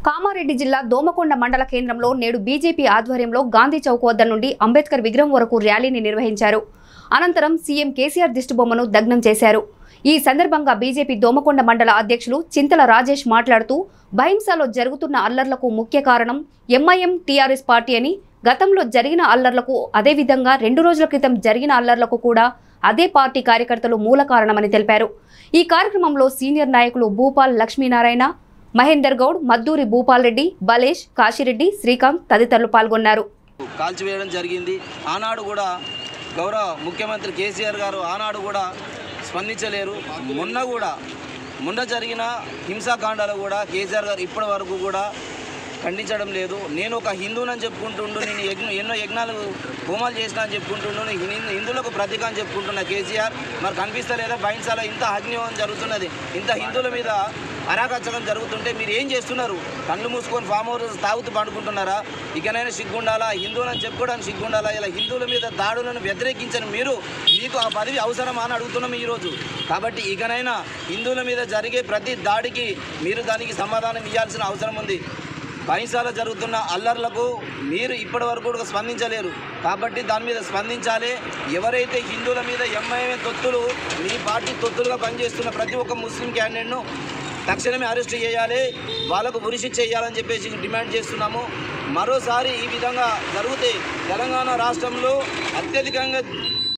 కామారెడ్డి జిల్లా దోమకొండ మండల కేంద్రంలో నేడు బీజేపీ ఆధ్వర్యంలో గాంధీ చౌక్ వద్ద నుండి అంబేద్కర్ విగ్రహం వరకు ర్యాలీని నిర్వహించారు అనంతరం సీఎం కేసీఆర్ దిష్టిబొమ్మను దగ్నం చేశారు ఈ సందర్భంగా బీజేపీ దోమకొండ మండల అధ్యక్షులు చింతల రాజేష్ మాట్లాడుతూ భహింసలో జరుగుతున్న అల్లర్లకు ముఖ్య కారణం ఎంఐఎం టీఆర్ఎస్ పార్టీ అని గతంలో జరిగిన అల్లర్లకు అదేవిధంగా రెండు రోజుల క్రితం జరిగిన అల్లర్లకు కూడా అదే పార్టీ కార్యకర్తలు మూల కారణమని తెలిపారు ఈ కార్యక్రమంలో సీనియర్ నాయకులు భూపాల్ లక్ష్మీనారాయణ మహేందర్ గౌడ్ మద్దూరి భూపాల్ రెడ్డి బలేష్ కాశిరెడ్డి శ్రీకాంత్ తదితరులు పాల్గొన్నారు కాల్చివేయడం జరిగింది ఆనాడు కూడా గౌరవ ముఖ్యమంత్రి కేసీఆర్ గారు ఆనాడు కూడా స్పందించలేరు మొన్న కూడా మొన్న జరిగిన హింసాకాండాలు కూడా కేసీఆర్ గారు ఇప్పటి వరకు కూడా ఖండించడం లేదు నేను ఒక హిందువునని చెప్పుకుంటుండు నేను యజ్ఞ ఎన్నో యజ్ఞాలు హోమాలు చేసిన అని చెప్పుకుంటుండు నేను హిందూ- హిందువులకు ప్రతీక అని చెప్పుకుంటున్న కేసీఆర్ మరి కనిపిస్తలేదా బైన్సాల ఇంత అగ్నివం జరుగుతున్నది ఇంత హిందువుల మీద అరాకచ్చకం జరుగుతుంటే మీరు ఏం చేస్తున్నారు కళ్ళు మూసుకొని ఫామ్ హౌస్ తాగుతూ పండుకుంటున్నారా ఇకనైనా సిగ్గుండాలా హిందువులని చెప్పుకోవడానికి సిగ్గుండాలా ఇలా హిందువుల మీద దాడులను వ్యతిరేకించని మీరు మీకు ఆ పదవి అవసరమా అని అడుగుతున్నాం ఈరోజు కాబట్టి ఇకనైనా హిందువుల మీద జరిగే ప్రతి దాడికి మీరు దానికి సమాధానం ఇవ్వాల్సిన అవసరం ఉంది బహింసాలో జరుగుతున్న అల్లర్లకు మీరు ఇప్పటి వరకు కూడా స్పందించలేరు కాబట్టి దాని మీద స్పందించాలి ఎవరైతే హిందువుల మీద ఎంఐఎం తొత్తులు మీ పార్టీ తొత్తులుగా పనిచేస్తున్న ప్రతి ఒక్క ముస్లిం క్యాండిడేట్ను తక్షణమే అరెస్ట్ చేయాలి వాళ్ళకు ఉరిశిక్ష చేయాలని చెప్పేసి డిమాండ్ చేస్తున్నాము మరోసారి ఈ విధంగా జరిగితే తెలంగాణ రాష్ట్రంలో అత్యధికంగా